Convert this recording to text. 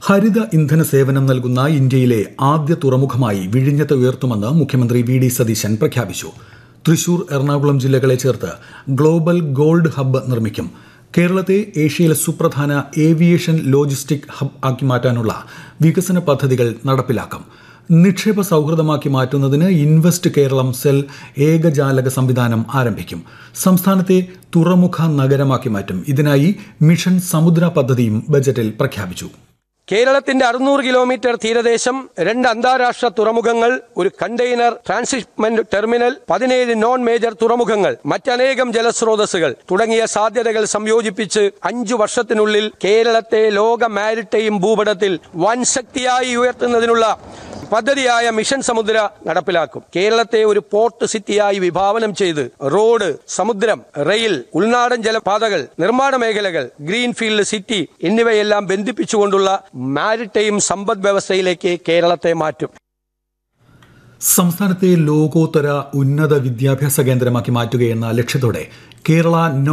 ഹരിത ഇന്ധന സേവനം നൽകുന്ന ഇന്ത്യയിലെ ആദ്യ തുറമുഖമായി വിഴിഞ്ഞത്ത് ഉയർത്തുമെന്ന് മുഖ്യമന്ത്രി വി ഡി സതീശൻ പ്രഖ്യാപിച്ചു തൃശൂർ എറണാകുളം ജില്ലകളെ ചേർത്ത് ഗ്ലോബൽ ഗോൾഡ് ഹബ്ബ് നിർമ്മിക്കും കേരളത്തെ ഏഷ്യയിലെ സുപ്രധാന ഏവിയേഷൻ ലോജിസ്റ്റിക് ഹബ് ആക്കി മാറ്റാനുള്ള വികസന പദ്ധതികൾ നടപ്പിലാക്കും നിക്ഷേപ സൗഹൃദമാക്കി മാറ്റുന്നതിന് ഇൻവെസ്റ്റ് കേരളം സെൽ ഏകജാലക സംവിധാനം ആരംഭിക്കും സംസ്ഥാനത്തെ തുറമുഖ നഗരമാക്കി മാറ്റും ഇതിനായി മിഷൻ സമുദ്ര പദ്ധതിയും ബജറ്റിൽ പ്രഖ്യാപിച്ചു കേരളത്തിന്റെ അറുന്നൂറ് കിലോമീറ്റർ തീരദേശം രണ്ട് അന്താരാഷ്ട്ര തുറമുഖങ്ങൾ ഒരു കണ്ടെയ്നർ ട്രാൻസിറ്റ്മെന്റ് ടെർമിനൽ പതിനേഴ് നോൺ മേജർ തുറമുഖങ്ങൾ മറ്റനേകം ജലസ്രോതസ്സുകൾ തുടങ്ങിയ സാധ്യതകൾ സംയോജിപ്പിച്ച് അഞ്ചു വർഷത്തിനുള്ളിൽ കേരളത്തെ ലോക മാരിടൈം ഭൂപടത്തിൽ വൻ ശക്തിയായി ഉയർത്തുന്നതിനുള്ള പദ്ധതിയായ മിഷൻ സമുദ്ര നടപ്പിലാക്കും കേരളത്തെ ഒരു പോർട്ട് സിറ്റിയായി വിഭാവനം ചെയ്ത് റോഡ് സമുദ്രം റെയിൽ ഉൾനാടൻ ജലപാതകൾ നിർമ്മാണ മേഖലകൾ ഗ്രീൻഫീൽഡ് സിറ്റി എന്നിവയെല്ലാം ബന്ധിപ്പിച്ചുകൊണ്ടുള്ള മാരിടൈം സമ്പദ് വ്യവസ്ഥയിലേക്ക് കേരളത്തെ മാറ്റും സംസ്ഥാനത്തെ ലോകോത്തര ഉന്നത വിദ്യാഭ്യാസ കേന്ദ്രമാക്കി മാറ്റുകയെന്ന ലക്ഷ്യത്തോടെ കേരള